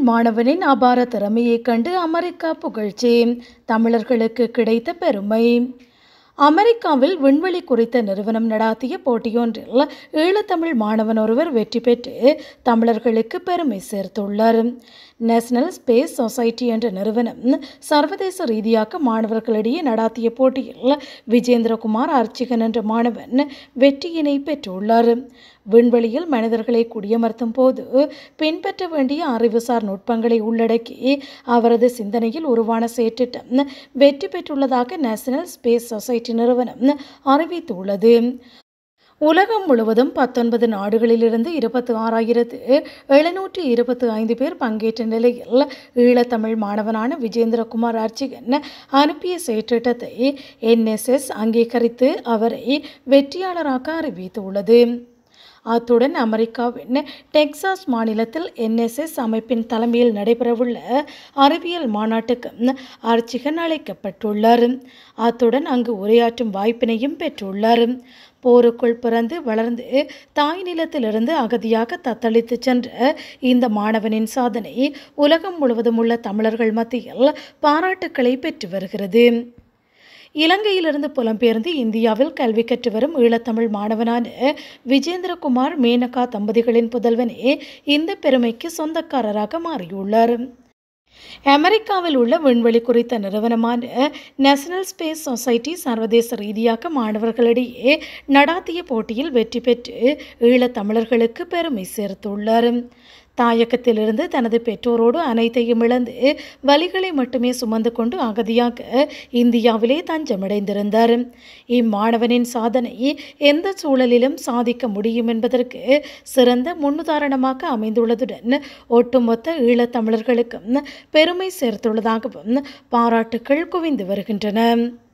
மாணவனின் அபார திறமையைக் கண்டு அமெரிக்கா புகழ்ச்சி தமிழர்களுக்கு கிடைத்த பெருமை அமெரிக்காவில் விண்வெளி குறித்த நிறுவனம் நடாத்திய போட்டியொன்றில் ஈழத்தமிழ் மாணவன் ஒருவர் வெற்றி பெற்று தமிழர்களுக்கு பெருமை சேர்த்துள்ளார் நேஷனல் ஸ்பேஸ் சொசைட்டி என்ற நிறுவனம் சர்வதேச ரீதியாக மாணவர்களிடையே நடாத்திய போட்டியில் விஜேந்திரகுமார் அர்ச்சிகன் என்ற மாணவன் வெற்றியினை பெற்றுள்ளார் விண்வெளியில் மனிதர்களை குடியமர்த்தும் போது பின்பற்ற வேண்டிய அறிவுசார் நுட்பங்களை உள்ளடக்கி அவரது சிந்தனையில் உருவான செயற்றிட்டம் வெற்றி பெற்றுள்ளதாக நேஷனல் ஸ்பேஸ் சொசைட்டி நிறுவனம் அறிவித்துள்ளது உலகம் முழுவதும் பத்தொன்பது நாடுகளிலிருந்து இருபத்தி ஆறாயிரத்து எழுநூற்றி இருபத்தி ஐந்து பேர் பங்கேற்ற நிலையில் ஈழத்தமிழ் மாணவனான விஜேந்திரகுமார் அர்ச்சிகன் அனுப்பிய செயற்றிட்டத்தை என்எஸ்எஸ் அங்கீகரித்து அவரை வெற்றியாளராக அறிவித்துள்ளது அத்துடன் அமெரிக்காவின் டெக்சாஸ் மாநிலத்தில் என்எஸ்எஸ் அமைப்பின் தலைமையில் நடைபெறவுள்ள அறிவியல் மாநாட்டுக்கு அர்ச்சிகன் அழைக்கப்பட்டுள்ளார் அத்துடன் அங்கு உரையாற்றும் வாய்ப்பினையும் பெற்றுள்ளார் போருக்குள் பிறந்து வளர்ந்து தாய் நிலத்திலிருந்து அகதியாக தத்தளித்து சென்ற இந்த மாணவனின் சாதனை உலகம் முழுவதும் உள்ள தமிழர்கள் மத்தியில் பாராட்டுக்களை பெற்று வருகிறது இலங்கையிலிருந்து புலம்பெயர்ந்து இந்தியாவில் கல்வி கற்று வரும் ஈழத்தமிழ் மாணவனான விஜேந்திரகுமார் மேனகா தம்பதிகளின் புதல்வனே இந்த பெருமைக்கு சொந்தக்காரராக மாறியுள்ளார் அமெரிக்காவில் உள்ள விண்வெளி குறித்த நிறுவனமான நேஷனல் ஸ்பேஸ் சொசைட்டி சர்வதேச ரீதியாக மாணவர்களிடையே நடாத்திய போட்டியில் வெற்றி பெற்று ஈழத்தமிழர்களுக்கு பெருமை சேர்த்துள்ளார் தாயகத்திலிருந்து தனது பெற்றோரோடு அனைத்தையும் இழந்து வலிகளை மட்டுமே சுமந்து கொண்டு அகதியாக இந்தியாவிலே தஞ்சமடைந்திருந்தார் இம்மாணவனின் சாதனை எந்த சூழலிலும் சாதிக்க முடியும் என்பதற்கு சிறந்த முன்னுதாரணமாக அமைந்துள்ளதுடன் ஒட்டுமொத்த ஈழத்தமிழர்களுக்கும் பெருமை சேர்த்துள்ளதாகவும் பாராட்டுக்கள் குவிந்து வருகின்றன